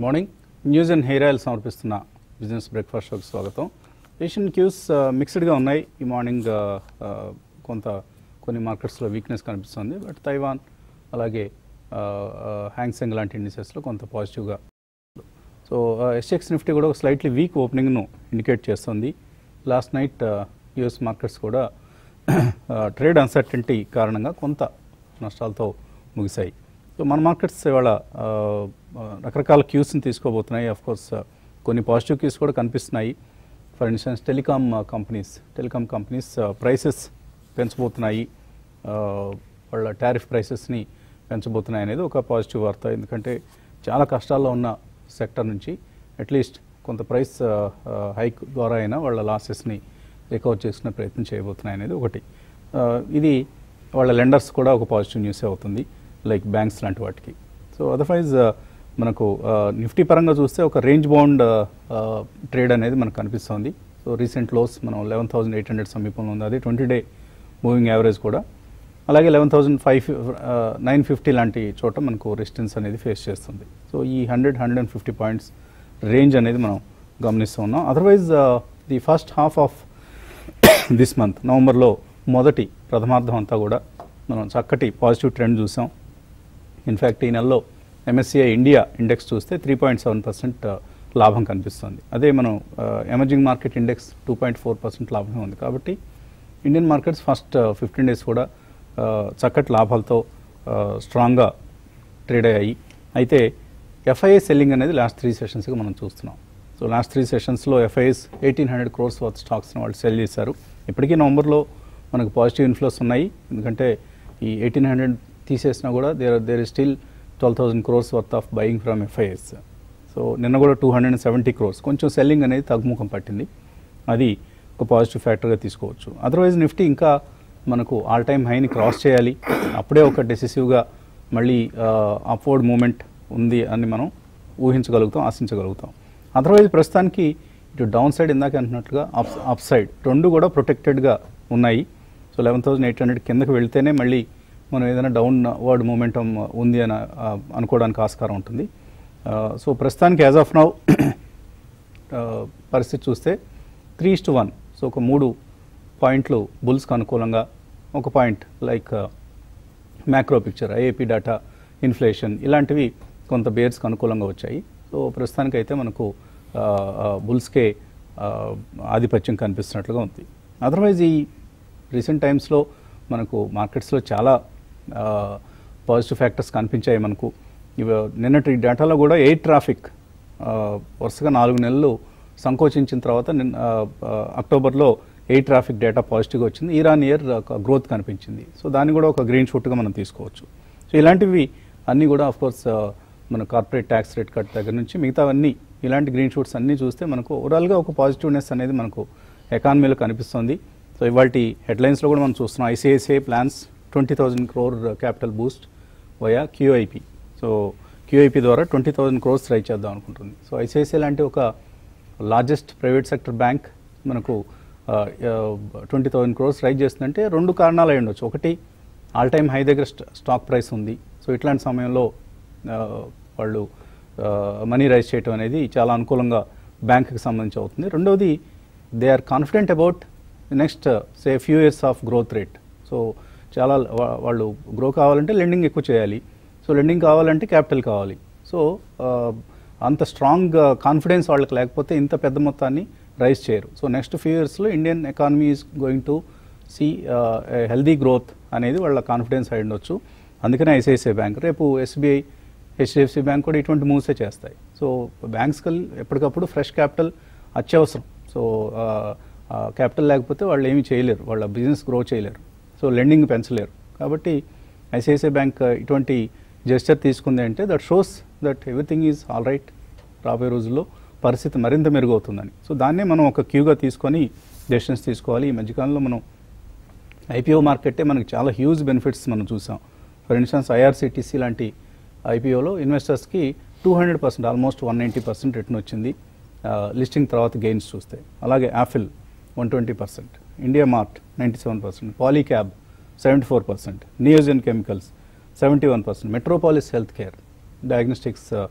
Morning news and hair oil సమర్పిస్తున్న business breakfast షోకి స్వాగతం ఏషియన్ క్యూస్ మిక్స్డ్గా ఉన్నాయి ఈ మార్నింగ్ ఆ, ఆ, కొంత కొన్ని మార్కెట్స్లో వీక్నెస్ కనిపిస్తుంది బట్ తైవాన్ అలాగే హ్యాంగ్సెంగ్ లాంటి ఇండిసెస్లో కొంత పాజిటివ్గా సో ఎస్ఎక్స్ నిఫ్టీ కూడా ఒక స్లైట్లీ వీక్ ఓపెనింగ్ను ఇండికేట్ చేస్తుంది లాస్ట్ నైట్ యుఎస్ మార్కెట్స్ కూడా ట్రేడ్ అన్సర్టెంటీ కారణంగా కొంత నష్టాలతో ముగిశాయి సో మన మార్కెట్స్ ఇవాళ ఆ, ఆ, రకరకాల క్యూస్ని తీసుకోబోతున్నాయి అఫ్ కోర్స్ కొన్ని పాజిటివ్ క్యూస్ కూడా కనిపిస్తున్నాయి for instance telecom companies telecom companies prices పెంచబోతున్నాయి ఆ, వాళ్ళ టారిఫ్ ప్రైసెస్ని పెంచబోతున్నాయి అనేది ఒక పాజిటివ్ వార్త ఎందుకంటే చాలా కష్టాల్లో ఉన్న సెక్టర్ నుంచి అట్లీస్ట్ కొంత ప్రైస్ హైక్ ద్వారా అయినా వాళ్ళ లాసెస్ని రికవర్ చేసుకునే ప్రయత్నం చేయబోతున్నాయి అనేది ఒకటి ఆ, ఇది వాళ్ళ లెండర్స్ కూడా ఒక పాజిటివ్ న్యూస్ అవుతుంది లైక్ బ్యాంక్స్ లాంటి వాటికి సో అదర్వైజ్ మనకు నిఫ్టీ పరంగా చూస్తే ఒక రేంజ్ బౌండ్ ట్రేడ్ అనేది మనకు కనిపిస్తుంది సో రీసెంట్ లోస్ మనం లెవెన్ థౌసండ్ ఎయిట్ హండ్రెడ్ సమీపంలో ఉంది అది ట్వంటీ డే మూవింగ్ యావరేజ్ కూడా అలాగే eleven thousand five nine fifty లాంటి చోట మనకు రెసిస్టెన్స్ అనేది ఫేస్ చేస్తుంది సో ఈ hundred hundred and fifty points range అనేది మనం గమనిస్తూ ఉన్నాం otherwise the first half of this month నవంబర్లో మొదటి ప్రథమార్థం అంతా కూడా మనం చక్కటి పాజిటివ్ ట్రెండ్ చూసాం ఇన్ఫ్యాక్ట్ ఈ నెలలో ఎంఎస్సిఐ ఇండియా ఇండెక్స్ చూస్తే త్రీ పాయింట్ సెవెన్ పర్సెంట్ లాభం కనిపిస్తుంది అదే మనం emerging market index two point four percent లాభం ఉంది కాబట్టి Indian markets first fifteen days కూడా ఆ, చక్కటి లాభాలతో స్ట్రాంగ్గా ట్రేడ్ అయ్యాయి అయితే ఎఫ్ఐఏ సెల్లింగ్ అనేది లాస్ట్ త్రీ సెషన్స్గా మనం చూస్తున్నాం సో లాస్ట్ త్రీ సెషన్స్లో FIIs eighteen hundred crores worth స్టాక్స్ని వాళ్ళు సెల్ చేశారు ఇప్పటికీ నవంబర్లో మనకు పాజిటివ్ ఇన్ఫ్లోస్ ఉన్నాయి ఎందుకంటే ఈ ఎయిటీన్ హండ్రెడ్ తీసేసినా కూడా there there is still twelve thousand crores worth of buying from FIIs so నిన్న కూడా two hundred and seventy crores కొంచెం సెల్లింగ్ అనేది తగ్గుముఖం పట్టింది అది ఒక పాజిటివ్ ఫ్యాక్టర్గా తీసుకోవచ్చు అదర్వైజ్ నిఫ్టీ ఇంకా మనకు ఆల్ టైమ్ హైని క్రాస్ చేయాలి అప్పుడే ఒక డెసిసివ్గా మళ్ళీ అప్వర్డ్ మూమెంట్ ఉంది అని మనం ఊహించగలుగుతాం ఆశించగలుగుతాం అదర్వైజ్ ప్రస్తుతానికి ఇటు డౌన్ సైడ్ ఇందాక అంటున్నట్లుగా అప్ అప్ సైడ్ రెండు కూడా ప్రొటెక్టెడ్గా ఉన్నాయి so eleven thousand eight hundred కిందకి వెళ్తేనే మళ్ళీ మనం ఏదైనా డౌన్ వర్డ్ మూమెంటం ఉంది అని ఆ, అనుకోవడానికి ఆస్కారం ఉంటుంది సో ప్రస్తుతానికి యాజ్ ఆఫ్ నౌ పరిస్థితి చూస్తే త్రీ టు వన్ సో ఒక మూడు పాయింట్లు బుల్స్కి అనుకూలంగా ఒక point like macro picture IIP data inflation ఇలాంటివి కొంత బేర్స్కి అనుకూలంగా వచ్చాయి సో ప్రస్తుతానికి అయితే మనకు బుల్స్కే ఆధిపత్యం కనిపిస్తున్నట్లుగా ఉంది అదర్వైజ్ ఈ రీసెంట్ టైమ్స్లో మనకు మార్కెట్స్లో చాలా పాజిటివ్ ఫ్యాక్టర్స్ కనిపించాయి మనకు ఇవ నిన్నటి డేటాలో కూడా ఎయిర్ ట్రాఫిక్ ఆ, వరుసగా నాలుగు నెలలు సంకోచించిన తర్వాత నిన్న ఆ, ఆ, అక్టోబర్లో ఎయిర్ ట్రాఫిక్ డేటా పాజిటివ్గా వచ్చింది ఇరాన్ ఇయర్ గ్రోత్ కనిపించింది సో దాన్ని కూడా ఒక గ్రీన్ షూట్గా మనం తీసుకోవచ్చు సో ఇలాంటివి అన్నీ కూడా ఆఫ్ కోర్స్ మన కార్పొరేట్ ట్యాక్స్ రేట్ కట్ దగ్గర నుంచి మిగతావన్నీ ఇలాంటి గ్రీన్ షూట్స్ అన్నీ చూస్తే మనకు ఓవరాల్గా ఒక పాజిటివ్నెస్ అనేది మనకు ఎకానమీలో కనిపిస్తుంది సో ఇవాళ హెడ్లైన్స్లో కూడా మనం చూస్తున్నాం ICICI plans twenty thousand crore capital boost via QIP so QIP ద్వారా ట్వంటీ థౌజండ్ క్రోర్స్ ట్రై చేద్దాం అనుకుంటుంది సో ఐసిఐసిఐ లాంటి ఒక లార్జెస్ట్ ప్రైవేట్ సెక్టర్ బ్యాంక్ మనకు ట్వంటీ థౌజండ్ క్రోర్స్ రైజ్ చేస్తుందంటే రెండు కారణాలు అయి ఉండొచ్చు ఒకటి ఆల్ టైమ్ హై దగ్గర స్ట- స్టాక్ ప్రైస్ ఉంది సో ఇట్లాంటి సమయంలో ఆ, వాళ్ళు మనీ రైజ్ చేయటం అనేది చాలా అనుకూలంగా బ్యాంక్కి సంబంధించి అవుతుంది రెండవది they are confident about next say few years of growth rate so చాలా వా- వాళ్ళు గ్రో కావాలంటే లెండింగ్ ఎక్కువ చేయాలి సో లెండింగ్ కావాలంటే క్యాపిటల్ కావాలి సో ఆ, అంత స్ట్రాంగ్ కాన్ఫిడెన్స్ వాళ్ళకి లేకపోతే ఇంత పెద్ద మొత్తాన్ని రైజ్ చేయరు సో నెక్స్ట్ ఫ్యూ ఇయర్స్లో Indian economy is going to see healthy growth అనేది వాళ్ళ కాన్ఫిడెన్స్ అయి ఉండొచ్చు అందుకనే ఐసిఐసిఐ బ్యాంక్ రేపు ఎస్బీఐ హెచ్డిఎఫ్సి బ్యాంక్ కూడా ఇటువంటి మూవ్సే చేస్తాయి సో బ్యాంక్స్ కల్ ఎప్పటికప్పుడు ఫ్రెష్ క్యాపిటల్ అత్యవసరం సో క్యాపిటల్ లేకపోతే వాళ్ళు ఏమీ చేయలేరు వాళ్ళ బిజినెస్ గ్రో చేయలేరు సో లెండింగ్ పెంచలేరు కాబట్టి ఐసిఐసిఐ బ్యాంక్ ఇటువంటి జెస్చర్ తీసుకుంది అంటే that shows that everything is all right రాబోయే రోజుల్లో పరిస్థితి మరింత మెరుగవుతుందని సో దాన్నే మనం ఒక క్యూగా తీసుకొని డెసిషన్స్ తీసుకోవాలి ఈ మధ్యకాలంలో మనం ఐపీఓ మార్కెట్టే మనకి చాలా హ్యూజ్ బెనిఫిట్స్ మనం చూసాం ఫర్ ఇన్స్టెన్స్ ఐఆర్సిటీసీ లాంటి ఐపీఓలో ఇన్వెస్టర్స్కి two hundred percent almost one ninety percent return వచ్చింది లిస్టింగ్ తర్వాత గెయిన్స్ చూస్తే అలాగే Affle one twenty percent India Mart ninety seven percent Polycab seventy four percent Neogen chemicals seventy one percent Metropolis health care diagnostics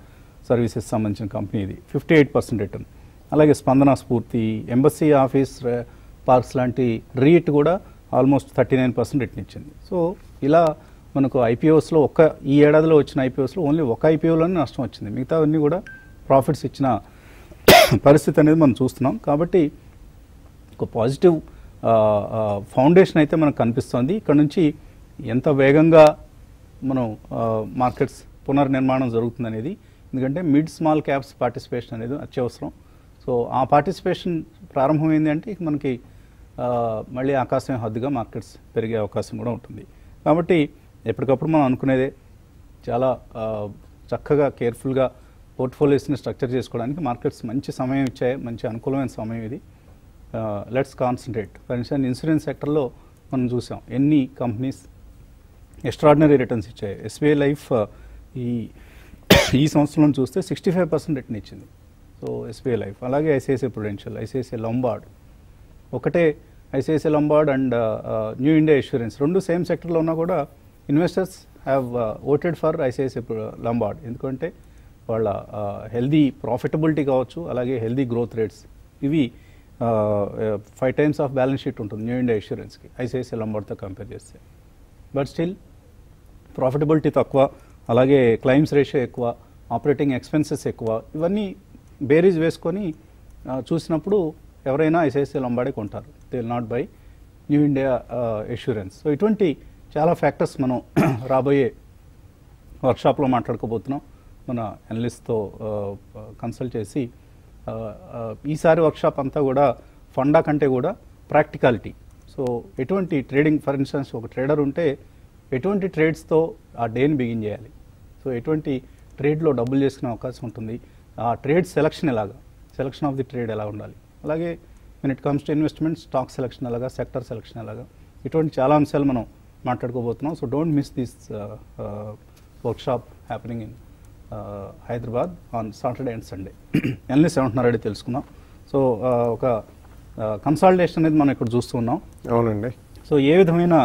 services సంబంధించిన company ఇది fifty eight percent return అలాగే స్పందన స్ఫూర్తి embassy office ర- parks లాంటి రీట్ కూడా almost thirty nine percent return ఇచ్చింది so ఇలా మనకు ఐపీఓస్లో ఒక్క ఈ ఏడాదిలో వచ్చిన ఐపీఓస్లో ఓన్లీ ఒక ఐపీఓలోనే నష్టం వచ్చింది మిగతావన్నీ కూడా ప్రాఫిట్స్ ఇచ్చిన పరిస్థితి అనేది మనం చూస్తున్నాం కాబట్టి ఒక పాజిటివ్ ఫౌండేషన్ అయితే మనకు కనిపిస్తోంది ఇక్కడ నుంచి ఎంత వేగంగా మనం మార్కెట్స్ పునర్నిర్మాణం జరుగుతుంది అనేది ఎందుకంటే మిడ్ స్మాల్ క్యాప్స్ పార్టిసిపేషన్ అనేది అత్యవసరం సో ఆ పార్టిసిపేషన్ ప్రారంభమైంది అంటే ఇక మనకి ఆ, మళ్ళీ ఆకాశం హద్దుగా మార్కెట్స్ పెరిగే అవకాశం కూడా ఉంటుంది కాబట్టి ఎప్పటికప్పుడు మనం అనుకునేదే చాలా ఆ, చక్కగా కేర్ఫుల్గా పోర్ట్ఫోలియోస్ని స్ట్రక్చర్ చేసుకోవడానికి మార్కెట్స్ మంచి సమయం ఇచ్చాయి మంచి అనుకూలమైన సమయం ఇది let's concentrate for instance insurance సెక్టర్లో మనం చూసాం ఎన్ని companies extraordinary returns SBI Life లైఫ్ ఈ ఈ సంవత్సరంలో చూస్తే సిక్స్టీ ఫైవ్ పర్సెంట్ రిటర్న్ ఇచ్చింది సో ఎస్బీఐ లైఫ్ అలాగే ఐసిఐసిఐ ప్రుడెన్షియల్ ఐసిఐసిఐ లంబార్డ్ ఒకటే ICICI Lombard and New India Insurance రెండు సేమ్ సెక్టర్లో ఉన్నా కూడా investors have voted for ICICI Lombard ఎందుకంటే వాళ్ళ హెల్దీ ప్రాఫిటబిలిటీ కావచ్చు అలాగే హెల్దీ గ్రోత్ రేట్స్ ఇవి five times of balance sheet ఉంటుంది న్యూ ఇండియా ఇన్సూరెన్స్కి ఐసిఐసిఐ లంబార్డ్తో కంపేర్ చేస్తే బట్ స్టిల్ ప్రాఫిటబిలిటీ తక్కువ అలాగే క్లైమ్స్ రేషియో ఎక్కువ ఆపరేటింగ్ ఎక్స్పెన్సెస్ ఎక్కువ ఇవన్నీ బేరీజ్ వేసుకొని ఆ, చూసినప్పుడు ఎవరైనా ఐసిఐసిఐ లంబాడే కొంటారు they will not buy New India Insurance so ఇటువంటి చాలా ఫ్యాక్టర్స్ మనం రాబోయే వర్క్షాప్లో మాట్లాడుకోబోతున్నాం మన అనలిస్ట్తో కన్సల్ట్ చేసి ఆ, ఆ, ఈసారి వర్క్షాప్ అంతా కూడా ఫండా కంటే కూడా ప్రాక్టికాలిటీ సో ఎటువంటి ట్రేడింగ్ ఫర్ ఇన్స్టెన్స్ ఒక ట్రేడర్ ఉంటే ఎటువంటి ట్రేడ్స్తో ఆ డేని బిగిన్ చేయాలి సో ఎటువంటి ట్రేడ్లో డబ్బులు చేసుకునే అవకాశం ఉంటుంది ఆ ట్రేడ్ సెలక్షన్ ఎలాగా సెలక్షన్ ఆఫ్ ది ట్రేడ్ ఎలా ఉండాలి అలాగే when it comes to investment stock selection ఎలాగా సెక్టర్ సెలక్షన్ ఎలాగా ఇటువంటి చాలా అంశాలు మనం మాట్లాడుకోబోతున్నాం so don't miss this workshop happening in Hyderabad on Saturday and Sunday analyst ఏమంటున్నారో తెలుసుకుందాం సో ఒక కన్సాలిడేషన్ అనేది మనం ఇక్కడ చూస్తూ ఉన్నాం అవునండి సో ఏ విధమైన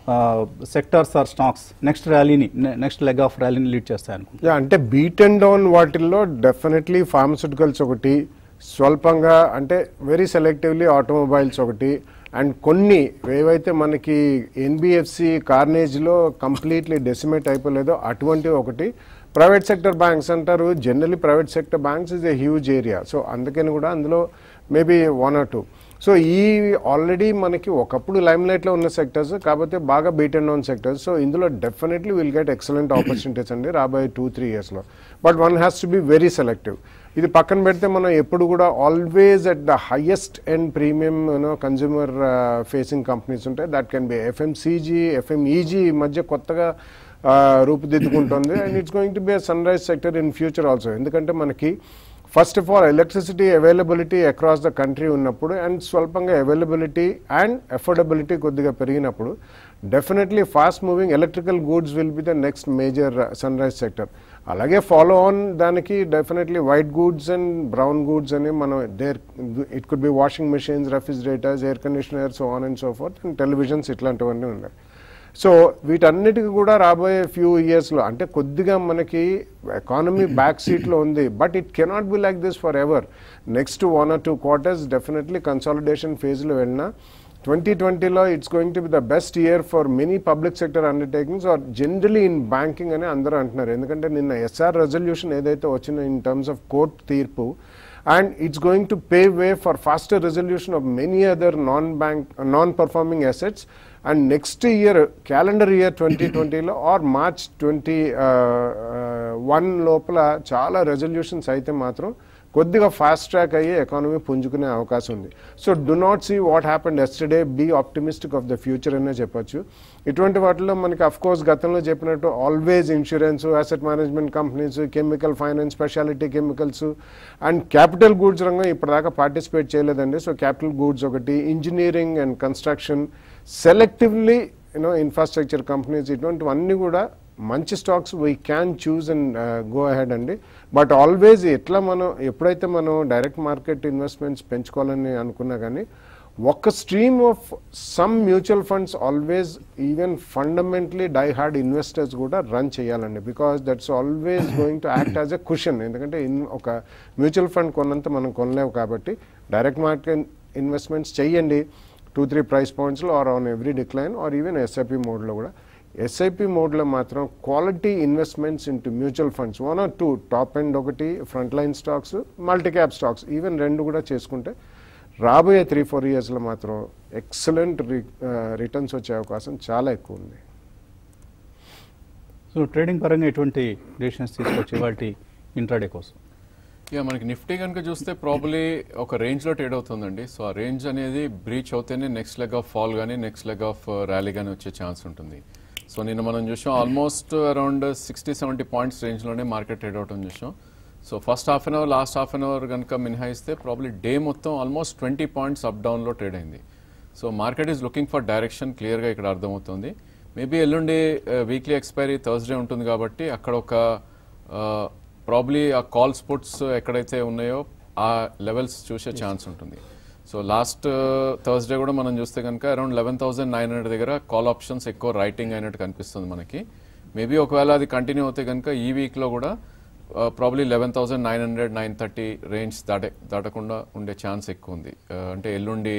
సెక్టార్స్ ఆర్ స్టాక్స్ నెక్స్ట్ ర్యాలీని నెక్స్ట్ లెగ్ ఆఫ్ ర్యాలీని లీడ్ చేస్తాయి అనుకుంటున్నాను యా అంటే బీట్ అండ్ డౌన్ వాటిల్లో డెఫినెట్లీ ఫార్మస్యూటికల్స్ ఒకటి స్వల్పంగా అంటే వెరీ సెలెక్టివ్లీ ఆటోమొబైల్స్ ఒకటి అండ్ కొన్ని ఏవైతే మనకి ఎన్బిఎఫ్సి కార్నేజ్లో కంప్లీట్లీ డెసిమేట్ అయిపోలేదో అటువంటివి ఒకటి ప్రైవేట్ సెక్టర్ బ్యాంక్స్ అంటారు generally private sector banks is a huge area so అందుకని కూడా అందులో maybe one or two so ఈ ఆల్రెడీ మనకి ఒకప్పుడు లైమ్ లైట్లో ఉన్న సెక్టర్స్ కాకపోతే బాగా beat and down sectors so ఇందులో definitely will get excellent opportunities అండి రాబోయే టూ త్రీ ఇయర్స్లో but one has to be very selective ఇది పక్కన పెడితే మనం ఎప్పుడు కూడా always at the highest and premium you know consumer facing companies ఉంటాయి that can be FMCG FMEG ఈ మధ్య కొత్తగా ఆ, రూపుదిద్దుకుంటుంది and it's going to be sunrise sector in future also ఎందుకంటే మనకి first of all electricity availability across the country ఉన్నప్పుడు and స్వల్పంగా అవైలబిలిటీ అండ్ అఫోర్డబిలిటీ కొద్దిగా పెరిగినప్పుడు definitely fast moving electrical goods will be the next major sunrise sector అలాగే follow on దానికి definitely white goods and brown goods అని మనం there it could be washing machines refrigerators air conditioners on and so forth and televisions ఇట్లాంటివన్నీ ఉన్నాయి so వీటన్నిటికి కూడా రాబోయే few ఇయర్స్లో అంటే కొద్దిగా మనకి ఎకానమీ బ్యాక్ సీట్లో ఉంది but it cannot be like this forever next one or two quarters definitely consolidation ఫేజ్లో వెళ్ళినా ట్వంటీ ట్వంటీలో it's going to be the best year for many public sector undertakings or generally in banking అని అందరూ అంటున్నారు ఎందుకంటే నిన్న SR resolution ఏదైతే వచ్చిందో ఇన్ టర్మ్స్ ఆఫ్ కోర్ట్ తీర్పు and it's going to pave way for faster resolution of many other non-bank, non-performing assets. And next year, calendar year 2020 లో or March 21 లోపల చాలా రెజల్యూషన్స్ అయితే మాత్రం కొద్దిగా ఫాస్ట్ ట్రాక్ అయ్యి ఎకానమీ పుంజుకునే అవకాశం ఉంది so do not see what happened yesterday be optimistic of the future అనే చెప్పొచ్చు ఇటువంటి వాటిలో మనకి అఫ్ కోర్స్ గతంలో చెప్పినట్టు always insurance asset management companies chemical finance speciality chemicals and capital goods రంగం ఇప్పటిదాకా పార్టిసిపేట్ చేయలేదండి సో క్యాపిటల్ గూడ్స్ ఒకటి engineering and construction selectively you know infrastructure companies ఇటువంటివన్నీ కూడా మంచి stocks we can choose and go ahead అండి బట్ ఆల్వేస్ ఎట్లా మనం ఎప్పుడైతే మనం డైరెక్ట్ మార్కెట్ ఇన్వెస్ట్మెంట్స్ పెంచుకోవాలని అనుకున్నా కానీ ఒక stream of some mutual funds always even fundamentally die hard investors కూడా రన్ చేయాలండి because that's always going to act as a question ఎందుకంటే ఇన్ ఒక మ్యూచువల్ ఫండ్ కొన్నంత మనం కొనలేము కాబట్టి డైరెక్ట్ మార్కెట్ ఇన్వెస్ట్మెంట్స్ చేయండి టూ త్రీ ప్రైస్ పాయింట్స్లో or on every decline or even SIP మోడ్లో కూడా ఎస్ఐపి మోడ్లో మాత్రం quality investments into mutual funds one or two top end ఒకటి front line stocks multi cap stocks even రెండు కూడా చేసుకుంటే రాబోయే త్రీ ఫోర్ ఇయర్స్లో మాత్రం ఎక్సలెంట్ రిటర్న్స్ వచ్చే అవకాశం చాలా ఎక్కువ ఉంది సో ట్రేడింగ్ పరంగా ఎటువంటి డెసిషన్స్ తీసుకొచ్చి వాటి ఇంట్రాడే కోసం యా మనకి నిఫ్టీ కనుక చూస్తే ప్రాబ్లీ ఒక రేంజ్లో ట్రేడ్ అవుతుందండి సో ఆ రేంజ్ అనేది బ్రీచ్ అవుతేనే నెక్స్ట్ లెగ్ ఆఫ్ ఫాల్ కానీ నెక్స్ట్ లెగ్ ఆఫ్ ర్యాలీ కానీ వచ్చే ఛాన్స్ ఉంటుంది సో నిన్న మనం చూసాం almost around sixty seventy points రేంజ్లోనే మార్కెట్ ట్రేడ్ అవటం చూసాం so first half an hour last half an hour కనుక మినహాయిస్తే ప్రాబ్లీ డే మొత్తం ఆల్మోస్ట్ ట్వంటీ పాయింట్స్ అప్ డౌన్లో ట్రేడ్ అయింది so market is looking for direction క్లియర్గా ఇక్కడ అర్థమవుతుంది మేబీ ఎల్లుండి వీక్లీ ఎక్స్పైరీ థర్స్డే ఉంటుంది కాబట్టి అక్కడ ఒక ప్రాబ్లీ ఆ కాల్ స్పుట్స్ ఎక్కడైతే ఉన్నాయో ఆ లెవెల్స్ చూసే ఛాన్స్ ఉంటుంది సో లాస్ట్ థర్స్డే కూడా మనం చూస్తే కనుక around eleven thousand nine hundred దగ్గర కాల్ ఆప్షన్స్ ఎక్కువ రైటింగ్ అయినట్టు కనిపిస్తుంది మనకి మేబీ ఒకవేళ అది కంటిన్యూ అవుతే కనుక ఈ వీక్లో కూడా probably eleven thousand nine hundred nine thirty range దాటే దాటకుండా ఉండే ఛాన్స్ ఎక్కువ ఉంది Uh, అంటే ఎల్లుండి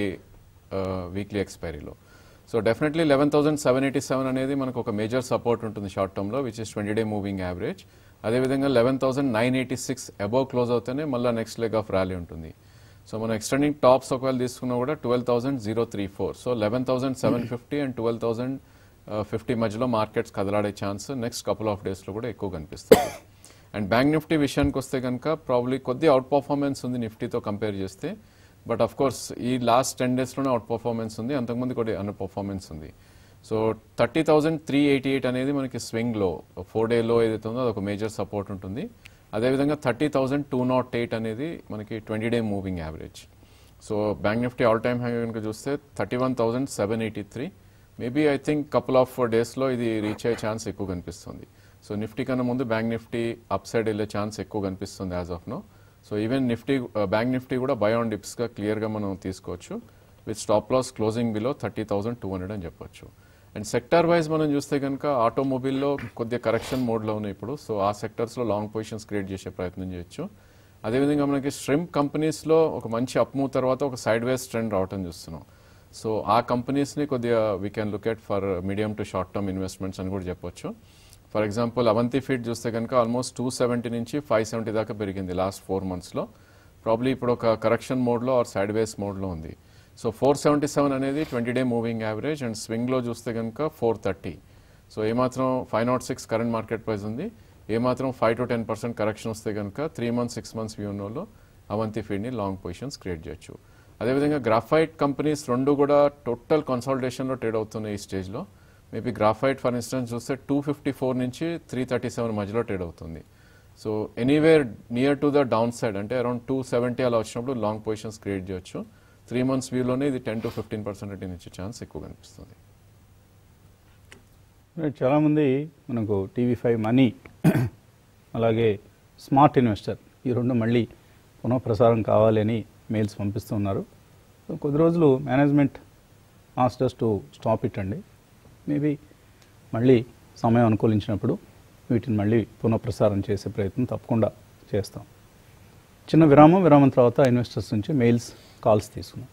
వీక్లీ ఎక్స్పైరీలో so definitely eleven thousand seven eighty seven అనేది మనకు ఒక మేజర్ సపోర్ట్ ఉంటుంది షార్ట్ టర్మ్లో which is twenty day moving average అదేవిధంగా eleven thousand nine eighty six above close అవుతేనే మళ్ళీ నెక్స్ట్ లెగ్ ఆఫ్ ర్యాలీ ఉంటుంది సో మనం ఎక్స్టెండింగ్ టాప్స్ ఒకవేళ తీసుకున్నా కూడా twelve thousand zero three four so eleven thousand seven fifty and twelve thousand fifty మధ్యలో markets కదలాడే ఛాన్స్ నెక్స్ట్ కపుల్ ఆఫ్ డేస్లో కూడా ఎక్కువ కనిపిస్తుంది అండ్ బ్యాంక్ నిఫ్టీ విషయానికి వస్తే కనుక ప్రాబ్లీ కొద్ది అవుట్ పర్ఫార్మెన్స్ ఉంది నిఫ్టీతో కంపేర్ చేస్తే బట్ అఫ్ కోర్స్ ఈ లాస్ట్ టెన్ డేస్లోనే అవుట్ పర్ఫార్మెన్స్ ఉంది అంతకుముందు కూడా అండర్ పర్ఫార్మెన్స్ ఉంది so thirty thousand three eighty eight అనేది మనకి స్వింగ్లో ఫోర్ డేలో ఏదైతే ఉందో అదొక మేజర్ సపోర్ట్ ఉంటుంది అదేవిధంగా thirty thousand two nought eight అనేది మనకి twenty day moving average so bank Nifty all time high కనుక చూస్తే thirty one thousand seven eighty three maybe I think couple of డేస్లో ఇది రీచ్ అయ్యే ఛాన్స్ ఎక్కువ కనిపిస్తుంది సో నిఫ్టీ కన్నా ముందు బ్యాంక్ నిఫ్టీ అప్ సైడ్ వెళ్ళే ఛాన్స్ ఎక్కువ కనిపిస్తుంది as of now so even Nifty bank Nifty కూడా బై ఆన్ డిప్స్గా క్లియర్గా మనం తీసుకోవచ్చు with stop loss closing below thirty thousand two hundred అని చెప్పొచ్చు అండ్ సెక్టర్ వైజ్ మనం చూస్తే కనుక ఆటోమొబైల్లో కొద్దిగా కరెక్షన్ మోడ్లో ఉన్నాయి ఇప్పుడు సో ఆ సెక్టర్స్లో లాంగ్ పొజిషన్స్ క్రియేట్ చేసే ప్రయత్నం చేయొచ్చు అదేవిధంగా మనకి స్ట్రిమ్ కంపెనీస్లో ఒక మంచి అప్ మూవ్ తర్వాత ఒక సైడ్ వేస్ ట్రెండ్ రావటం చూస్తున్నాం సో ఆ కంపెనీస్ని కొద్దిగా we can look at for medium to short term investments అని కూడా చెప్పొచ్చు ఫర్ ఎగ్జాంపుల్ అవంతి ఫీడ్ చూస్తే కనుక ఆల్మోస్ట్ టూ సెవెంటీ నుంచి ఫైవ్ సెవెంటీ దాకా పెరిగింది లాస్ట్ ఫోర్ మంత్స్లో ప్రాబ్లీ ఇప్పుడు ఒక కరెక్షన్ మోడ్లో ఆర్ సైడ్ వేస్ మోడ్లో ఉంది సో ఫోర్ సెవెంటీ సెవెన్ అనేది twenty day moving average and స్వింగ్లో చూస్తే కనుక ఫోర్ థర్టీ సో ఏమాత్రం five nought six current market price ఉంది ఏమాత్రం five to ten percent correction వస్తే కనుక three months six months view ఉన్నోళ్ళు అవంతి ఫీడ్ని లాంగ్ పొజిషన్స్ క్రియేట్ చేయొచ్చు అదేవిధంగా గ్రాఫైట్ కంపెనీస్ రెండు కూడా టోటల్ కన్సాలిడేషన్లో ట్రేడ్ అవుతున్నాయి ఈ స్టేజ్లో మేబీ గ్రాఫైట్ ఫర్ ఇన్స్టెన్స్ చూస్తే టూ ఫిఫ్టీ ఫోర్ నుంచి త్రీ థర్టీ సెవెన్ మధ్యలో ట్రేడ్ అవుతుంది so anywhere near to the downside అంటే అరౌండ్ టూ సెవెంటీ అలా వచ్చినప్పుడు లాంగ్ పొజిషన్స్ క్రియేట్ చేయొచ్చు త్రీ మంత్స్ వ్యూలోనే ఇది ten to fifteen percent return ఇచ్చే ఛాన్స్ ఎక్కువ కనిపిస్తుంది రైట్, చాలామంది మనకు టీవీ ఫైవ్ మనీ అలాగే స్మార్ట్ ఇన్వెస్టర్ ఈ రెండు మళ్ళీ పునఃప్రసారం కావాలి అని మెయిల్స్ పంపిస్తున్నారు సో కొద్ది రోజులు management asked us to stop it అండి మేబీ మళ్ళీ సమయం అనుకూలించినప్పుడు వీటిని మళ్ళీ పునఃప్రసారం చేసే ప్రయత్నం తప్పకుండా చేస్తాం చిన్న విరామం విరామం తర్వాత ఇన్వెస్టర్స్ నుంచి మెయిల్స్ కాల్స్ తీసుకున్నాం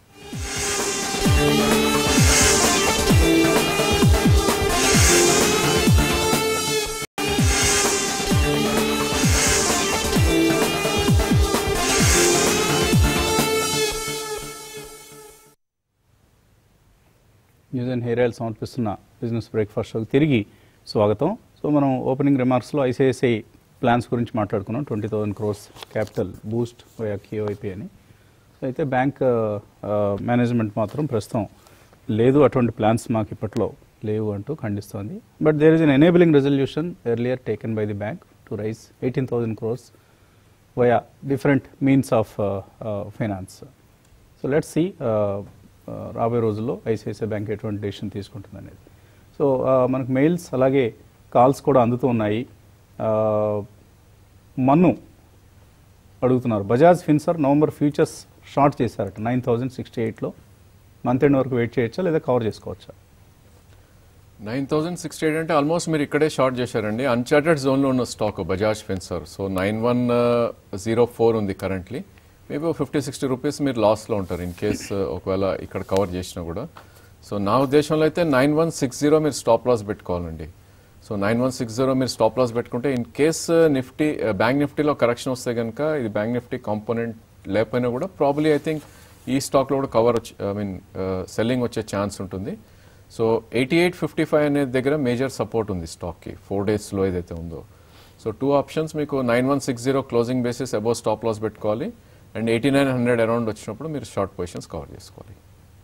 న్యూస్ అండ్ హెయిర్ ఆయిల్ సమర్పిస్తున్న బిజినెస్ బ్రేక్ఫాస్ట్ షోకి తిరిగి స్వాగతం సో మనం ఓపెనింగ్ రిమార్క్స్లో ఐసిఐసిఐ ప్లాన్స్ గురించి మాట్లాడుకున్నాం twenty thousand crores capital boost via QIP అని సో అయితే బ్యాంక్ మేనేజ్మెంట్ మాత్రం ప్రస్తుతం లేదు అటువంటి ప్లాన్స్ మాకు ఇప్పట్లో లేవు అంటూ ఖండిస్తోంది but there is an enabling resolution earlier taken by the bank to raise eighteen thousand crores via different means of finance so let's see రాబోయే రోజుల్లో ఐసిఐసిఐ బ్యాంక్ ఎటువంటి డెసిషన్ తీసుకుంటుంది అనేది సో మనకు మెయిల్స్ అలాగే కాల్స్ కూడా అందుతూ ఉన్నాయి ఆ, మన్ను అడుగుతున్నారు Bajaj Finserv November futures short చేశారట నైన్ థౌజండ్ సిక్స్టీ ఎయిట్లో మంత్ ఎండ్ వరకు వెయిట్ చేయొచ్చా లేదా కవర్ చేసుకోవచ్చా నైన్ థౌసండ్ సిక్స్టీ ఎయిట్ అంటే ఆల్మోస్ట్ మీరు ఇక్కడే షార్ట్ చేశారండి అన్చార్టెడ్ జోన్లో ఉన్న stock Bajaj Finserv so nine one zero four ఉంది currently maybe fifty sixty rupees మీరు లాస్లో ఉంటారు ఇన్ కేస్ ఒకవేళ ఇక్కడ కవర్ చేసినా కూడా సో నా ఉద్దేశంలో అయితే నైన్ వన్ సిక్స్ జీరో మీరు స్టాప్ లాస్ పెట్టుకోవాలండి so nine one six zero మీరు స్టాప్ లాస్ పెట్టుకుంటే ఇన్ కేస్ నిఫ్టీ బ్యాంక్ నిఫ్టీలో కరెక్షన్ వస్తే కనుక ఇది బ్యాంక్ నిఫ్టీ కాంపోనెంట్ లేకపోయినా కూడా ప్రాబ్లీ ఐ థింక్ ఈ స్టాక్లో కూడా కవర్ వచ్చి ఐ మీన్ సెల్లింగ్ వచ్చే ఛాన్స్ ఉంటుంది so eighty eight fifty five అనే దగ్గర మేజర్ సపోర్ట్ ఉంది స్టాక్కి ఫోర్ డేస్లో ఏదైతే ఉందో సో టూ ఆప్షన్స్ మీకు nine one six zero closing basis above stop loss పెట్టుకోవాలి and eighty nine hundred around వచ్చినప్పుడు మీరు షార్ట్ పొజిషన్స్ కవర్ చేసుకోవాలి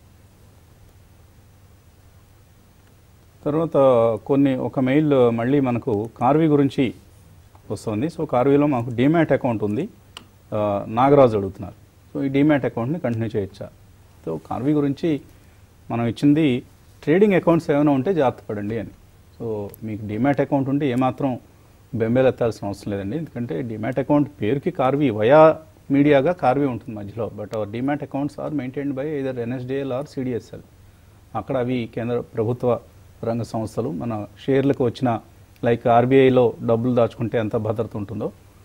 తర్వాత కొన్ని ఒక మెయిల్ మళ్ళీ మనకు కార్వి గురించి వస్తుంది సో కార్వీలో మాకు డీమ్యాట్ అకౌంట్ ఉంది ఆ, నాగరాజు అడుగుతున్నారు సో ఈ డీమ్యాట్ అకౌంట్ని కంటిన్యూ చేయొచ్చా సో కార్వి గురించి మనం ఇచ్చింది ట్రేడింగ్ అకౌంట్స్ ఏమైనా ఉంటే జాగ్రత్త పడండి అని సో మీకు డీమ్యాట్ అకౌంట్ ఉంటే ఏమాత్రం బెంబేలెత్తాల్సిన అవసరం లేదండి ఎందుకంటే డీమ్యాట్ అకౌంట్ పేరుకి కార్వి వయా మీడియాగా కార్వి ఉంటుంది మధ్యలో but our demat accounts are maintained by either NSDL or CDSL అక్కడ అవి కేంద్ర ప్రభుత్వ రంగ సంస్థలు మన షేర్లకు వచ్చిన లైక్ ఆర్బీఐలో డబ్బులు దాచుకుంటే ఎంత భద్రత ఉంటుందో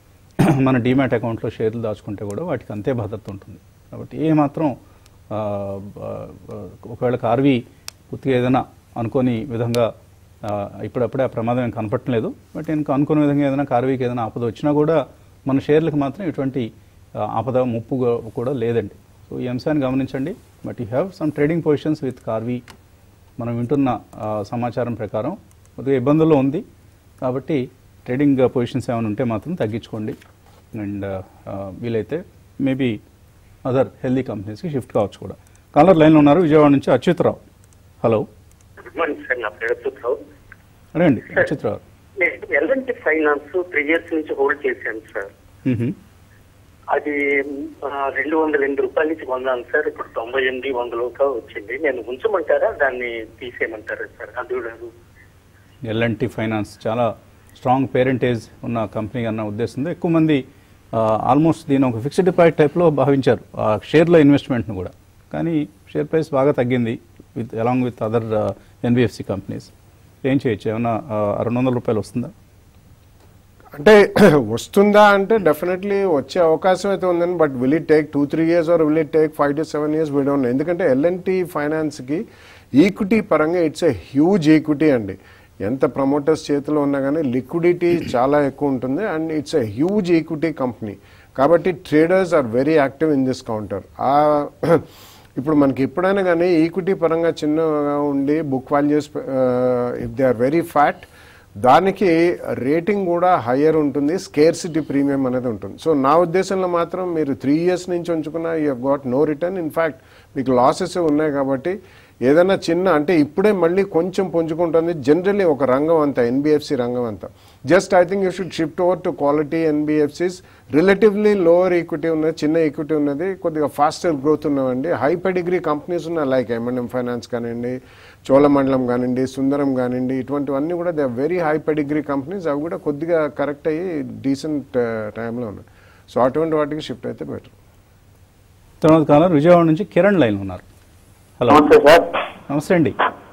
మన డీమ్యాట్ అకౌంట్లో షేర్లు దాచుకుంటే కూడా వాటికి అంతే భద్రత ఉంటుంది కాబట్టి ఏమాత్రం ఆ, ఆ, ఒకవేళ కార్వి పూర్తిగా ఏదైనా అనుకోని విధంగా ఆ, ఇప్పుడప్పుడే ఆ ప్రమాదం ఏం కనపట్టలేదు బట్ ఇంకా అనుకున్న విధంగా ఏదైనా కార్వీకి ఏదైనా ఆపద వచ్చినా కూడా మన షేర్లకు మాత్రం ఎటువంటి ఆ, ఆపద ముప్పు కూడా- కూడా లేదండి సో ఈ అంశాన్ని గమనించండి but you have some trading positions with Karvy మనం వింటున్న ఆ, సమాచారం ప్రకారం కొద్దిగా ఇబ్బందుల్లో ఉంది కాబట్టి ట్రేడింగ్ పొజిషన్స్ ఏమైనా ఉంటే మాత్రం తగ్గించుకోండి అండ్ వీలైతే మేబీ అదర్ హెల్దీ కంపెనీస్కి షిఫ్ట్ కావచ్చు కూడా కాలర్ లైన్లో ఉన్నారు విజయవాడ నుంచి Achyutarao hello good morning sir నా పేరు సుబ్రావ్ రండి అచ్యుతరావు నేను ఎల్ఎన్టీ ఫైనాన్స్ త్రీ ఇయర్స్ నుంచి హోల్డ్ చేశాను సార్ మ్హూ. అది ఆ, రెండు వందల ఎనిమిది రూపాయల నుంచి కొన్నాను సార్ ఇప్పుడు తొంభై ఎనిమిది వందలుగా వచ్చింది నేను ఉంచమంటారా దాన్ని తీసేయమంటారా సార్ అది కూడా ఎల్ఎన్టీ ఫైనాన్స్ చాలా స్ట్రాంగ్ పేరెంటేజ్ ఉన్న కంపెనీ అన్న ఉద్దేశంతో ఎక్కువ మంది ఆల్మోస్ట్ దీని ఒక ఫిక్స్డ్ డిపాజిట్ టైప్లో భావించారు ఆ షేర్లో ఇన్వెస్ట్మెంట్ను కూడా కానీ షేర్ ప్రైస్ బాగా తగ్గింది with along with other NBFC companies ఏం చేయొచ్చు ఏమన్నా ఆ, రెండు వందల రూపాయలు వస్తుందా అంటే వస్తుందా అంటే డెఫినెట్లీ వచ్చే అవకాశం అయితే ఉందని but will it take two three years or will it take five to seven years వీడౌన్ ఎందుకంటే ఎల్ఎన్టీ ఫైనాన్స్కి ఈక్విటీ పరంగా ఇట్స్ ఎ హ్యూజ్ ఈక్విటీ అండి ఎంత ప్రమోటర్స్ చేతిలో ఉన్నా కానీ లిక్విడిటీ చాలా ఎక్కువ ఉంటుంది and it's a huge equity company కాబట్టి traders are very active in this counter ఇప్పుడు మనకి ఎప్పుడైనా కానీ ఈక్విటీ పరంగా చిన్నగా ఉండి book values if they are very fat దానికి రేటింగ్ కూడా హయ్యర్ ఉంటుంది స్కేర్సిటీ ప్రీమియం అనేది ఉంటుంది సో నా ఉద్దేశంలో మాత్రం మీరు త్రీ ఇయర్స్ నుంచి ఉంచుకున్న you got no return in fact మీకు లాసెస్ ఉన్నాయి కాబట్టి ఏదైనా చిన్న అంటే ఇప్పుడే మళ్ళీ కొంచెం పుంజుకుంటుంది జనరల్లీ ఒక రంగం అంతా ఎన్బిఎఫ్సి రంగం అంతా just I think you should shift over to quality NBFCs relatively lower equity ఉన్నది చిన్న ఈక్విటీ ఉన్నది కొద్దిగా ఫాస్టర్ గ్రోత్ ఉన్నవండి హై పెడిగ్రీ కంపెనీస్ ఉన్నాయి లైక్ ఎంఎన్ఎం ఫైనాన్స్ కానివ్వండి చోళమండలం కానివ్వండి సుందరం కానివ్వండి ఇటువంటివన్నీ కూడా they very high pedigree companies అవి కూడా కొద్దిగా కరెక్ట్ అయ్యి డీసెంట్ టైంలో ఉన్నాయి సో అటువంటి వాటికి షిఫ్ట్ అయితే బెటర్ తర్వాత కాలర్ విజయవాడ నుంచి కిరణ్ లైన్ ఉన్నారు హలో నమస్తే సార్ నమస్తే అండి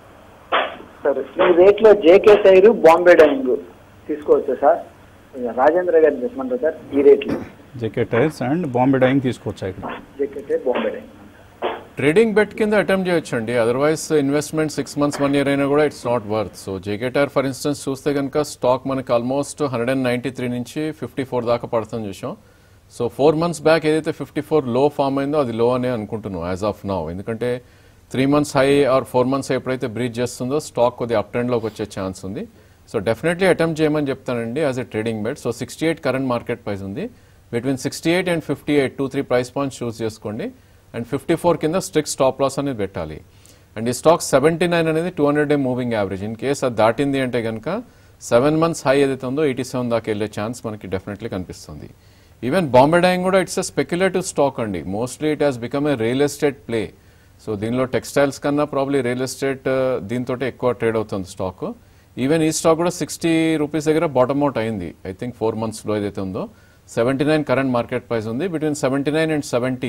సార్ ఈ రేట్లో జేకే టైర్ బాంబే డైంగ్ తీసుకోవచ్చా సార్ రాజేంద్ర గారు చెప్పమంటారు సార్ ఈ రేట్లు JK tyres and Bombay dyeing తీసుకోవచ్చా ఇక్కడ JK tyre Bombay dyeing trading bet కింద అటెంప్ట్ చేయొచ్చు అండి otherwise investment six months one year అయినా కూడా it's not worth so JK tyre for instance చూస్తే కనుక స్టాక్ మనకి almost hundred and ninety three నుంచి ఫిఫ్టీ ఫోర్ దాకా పడుతుంది చూసాం సో ఫోర్ మంత్స్ బ్యాక్ ఏదైతే ఫిఫ్టీ ఫోర్ లో ఫామ్ అయిందో అది లో అనే అనుకుంటున్నాం యాజ్ ఆఫ్ నౌ ఎందుకంటే three months high or four months ఎప్పుడైతే బ్రీచ్ చేస్తుందో స్టాక్ కొద్దిగా అప్ ట్రెండ్లోకి వచ్చే ఛాన్స్ ఉంది సో డెఫినెట్లీ అటెంప్ట్ చేయమని చెప్తానండి as a trading bet so sixty eight current market price ఉంది between sixty eight and fifty eight two three price points choose చేసుకోండి అండ్ ఫిఫ్టీ ఫోర్ కింద స్ట్రిక్ స్టాప్ లాస్ అనేది పెట్టాలి and ఈ stock seventy nine అనేది two hundred day moving average in case అది దాటింది అంటే కనుక సెవెన్ మంత్స్ హై ఏదైతే ఉందో ఎయిటీ సెవెన్ దాకా వెళ్ళే ఛాన్స్ మనకి డెఫినెట్లీ కనిపిస్తుంది ఈవెన్ బాంబే డైయింగ్ కూడా ఇట్స్ ఎ స్పెక్యులేటివ్ స్టాక్ అండి mostly it has become a real estate play so దీనిలో టెక్స్టైల్స్ కన్నా ప్రాబ్లీ రియల్ ఎస్టేట్ దీంతో ఎక్కువ ట్రేడ్ అవుతుంది స్టాక్ ఈవెన్ ఈ స్టాక్ కూడా సిక్స్టీ రూపీస్ దగ్గర బాటమ్ అవుట్ అయింది ఐ థింక్ ఫోర్ మంత్స్లో ఏదైతే ఉందో seventy nine current market price ఉంది between seventy nine and seventy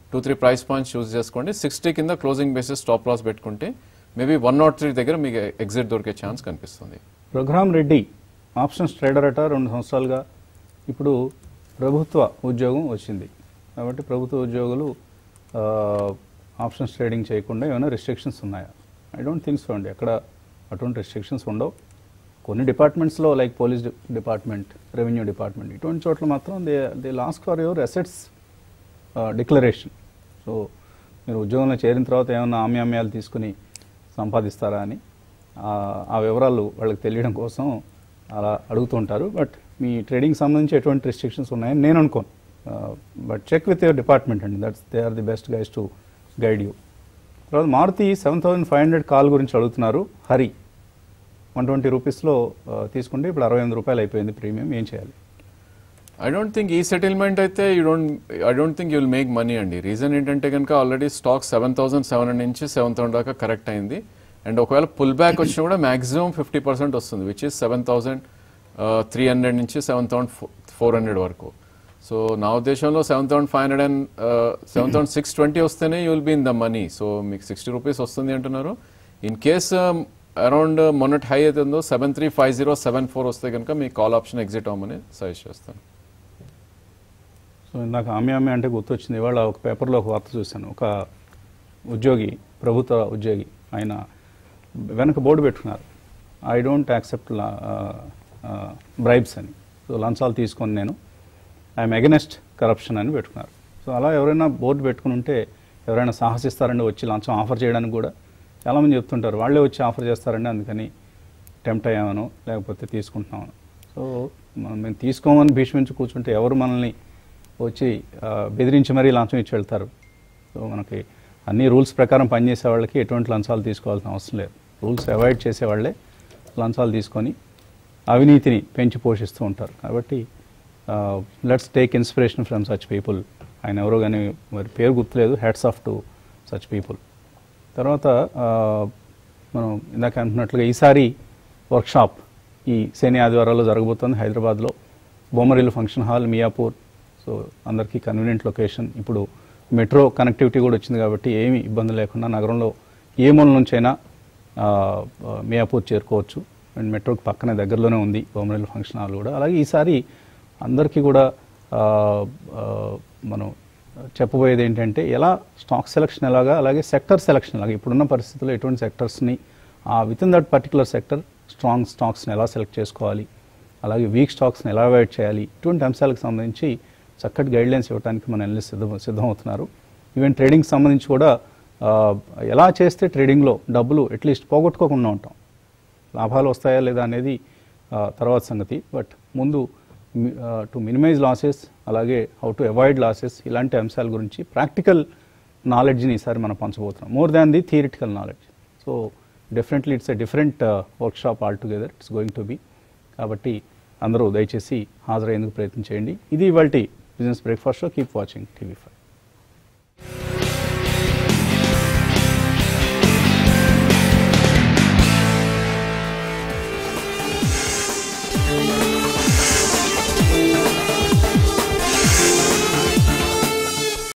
two three price points choose చేసుకోండి సిక్స్టీ కింద క్లోజింగ్ బేసిస్ స్టాప్ లాస్ పెట్టుకుంటే మేబీ వన్ నాట్ త్రీ దగ్గర మీకు ఎగ్జిట్ దొరికే ఛాన్స్ కనిపిస్తుంది రఘురామ్ రెడ్డి ఆప్షన్స్ ట్రేడర్ అట రెండు సంవత్సరాలుగా ఇప్పుడు ప్రభుత్వ ఉద్యోగం వచ్చింది కాబట్టి ప్రభుత్వ ఉద్యోగులు ఆ, ఆప్షన్స్ ట్రేడింగ్ చేయకుండా ఏమైనా రిస్ట్రిక్షన్స్ ఉన్నాయా ఐ డోంట్ థింక్ సో అండి ఎక్కడ అటువంటి రిస్ట్రిక్షన్స్ ఉండవు కొన్ని డిపార్ట్మెంట్స్లో like police department revenue department ఇటువంటి చోట్ల మాత్రం they they last for your assets declaration so మీరు ఉద్యోగంలో చేరిన తర్వాత ఏమైనా ఆమ్యామ్యాలు తీసుకుని సంపాదిస్తారా అని ఆ- ఆ వివరాలు వాళ్ళకి తెలియడం కోసం అలా అడుగుతుంటారు బట్ మీ ట్రేడింగ్ సంబంధించి ఎటువంటి రిస్ట్రిక్షన్స్ ఉన్నాయని నేను అనుకోను but check with your department అండి that's they are the best guys to guide you తర్వాత Maruti seven thousand five hundred call గురించి అడుగుతున్నారు హరి వన్ ట్వంటీ రూపీస్లో తీసుకుంటే ఇప్పుడు అరవై ఎనిమిది రూపాయలు అయిపోయింది ప్రీమియం ఏం చేయాలి ఐ డోంట్ థింక్ ఈ సెటిల్మెంట్ అయితే you don't I don't think you will make money అండి రీజన్ ఏంటంటే కనుక already stock seven thousand seven hundred నుంచి సెవెన్ థౌసండ్ దాకా కరెక్ట్ అయింది అండ్ ఒకవేళ పుల్ బ్యాక్ వచ్చినా కూడా మాక్సిమం ఫిఫ్టీ పర్సెంట్ వస్తుంది which is seven thousand three hundred నుంచి సెవెన్ థౌసండ్ ఫోర్ హండ్రెడ్ వరకు సో నా ఉద్దేశంలో seven thousand five hundred and seven thousand six twenty వస్తేనే you will be in the money so మీకు sixty rupees వస్తుంది అంటున్నారు in case around మొన్నటి high అయితే ఉందో seven three five zero seven four వస్తే కనుక మీ కాల్ ఆప్షన్ ఎగ్జిట్ అవ్వమని సజెస్ట్ చేస్తాను సో ఇందాక ఆమె ఆమె అంటే గుర్తొచ్చింది ఇవాళ ఒక పేపర్లో ఒక వార్త చూశాను ఒక ఉద్యోగి ప్రభుత్వ ఉద్యోగి ఆయన వెనక బోర్డు పెట్టుకున్నారు ఐ డోంట్ యాక్సెప్ట్ బ్రైబ్స్ అని సో లంచాలు తీసుకొని నేను ఐఎమ్ అగెనెస్ట్ కరప్షన్ అని పెట్టుకున్నారు సో అలా ఎవరైనా బోర్డు పెట్టుకుని ఉంటే ఎవరైనా సాహసిస్తారండి వచ్చి లంచం ఆఫర్ చేయడానికి కూడా చాలామంది చెప్తుంటారు వాళ్ళే వచ్చి ఆఫర్ చేస్తారండి అందుకని టెంప్ట్ అయ్యామను లేకపోతే తీసుకుంటున్నామను సో మనం మేము తీసుకోమని భీష్మించి కూర్చుంటే ఎవరు మనల్ని వచ్చి ఆ, బెదిరించి మరీ లంచం ఇచ్చి వెళ్తారు సో మనకి అన్ని రూల్స్ ప్రకారం పనిచేసే వాళ్ళకి ఎటువంటి లంచాలు తీసుకోవాల్సిన అవసరం లేదు రూల్స్ అవాయిడ్ చేసేవాళ్ళే లంచాలు తీసుకొని అవినీతిని పెంచి పోషిస్తూ ఉంటారు కాబట్టి let's take inspiration from such people ఆయన ఎవరో కానీ మరి పేరు గుర్తులేదు hats off to such people తర్వాత ఆ, మనం ఇందాక అంటున్నట్లుగా ఈసారి వర్క్షాప్ ఈ శని ఆదివారాల్లో జరగబోతోంది హైదరాబాద్లో Bommarillu function hall Miyapur so అందరికీ కన్వీనియంట్ లొకేషన్ ఇప్పుడు మెట్రో కనెక్టివిటీ కూడా వచ్చింది కాబట్టి ఏమీ ఇబ్బంది లేకుండా నగరంలో ఏ మూల నుంచైనా ఆ, ఆ, మియాపూర్ చేరుకోవచ్చు అండ్ మెట్రోకి పక్కనే దగ్గరలోనే ఉంది బొమ్మరిల్లు ఫంక్షన్ హాల్ కూడా అలాగే ఈసారి అందరికీ కూడా ఆ, ఆ, మనం చెప్పబోయేది ఏంటంటే ఎలా స్టాక్ సెలక్షన్ ఎలాగా అలాగే సెక్టర్ సెలక్షన్ ఎలాగా ఇప్పుడున్న పరిస్థితుల్లో ఎటువంటి సెక్టర్స్ని ఆ with in that particular sector strong స్టాక్స్ని ఎలా సెలెక్ట్ చేసుకోవాలి అలాగే వీక్ స్టాక్స్ని ఎలా అవాయిడ్ చేయాలి ఇటువంటి అంశాలకు సంబంధించి చక్కటి గైడ్లైన్స్ ఇవ్వడానికి మన ఎనలిస్ట్ సిద్ధం సిద్ధమవుతున్నారు ఈవెన్ ట్రేడింగ్ సంబంధించి కూడా ఆ, ఎలా చేస్తే ట్రేడింగ్లో డబ్బులు అట్లీస్ట్ పోగొట్టుకోకుండా ఉంటాం లాభాలు వస్తాయా లేదా అనేది ఆ, తర్వాత సంగతి బట్ ముందు టు మినిమైజ్ లాసెస్ అలాగే హౌ టు అవాయిడ్ లాసెస్ ఇలాంటి అంశాల గురించి ప్రాక్టికల్ నాలెడ్జ్ని ఈసారి మనం పంచబోతున్నాం more than the theoretical knowledge so definitely it's a different work all together it's going to be కాబట్టి అందరూ దయచేసి హాజరయ్యేందుకు ప్రయత్నం చేయండి ఇది ఇవాళ business breakfast show keep watching TV five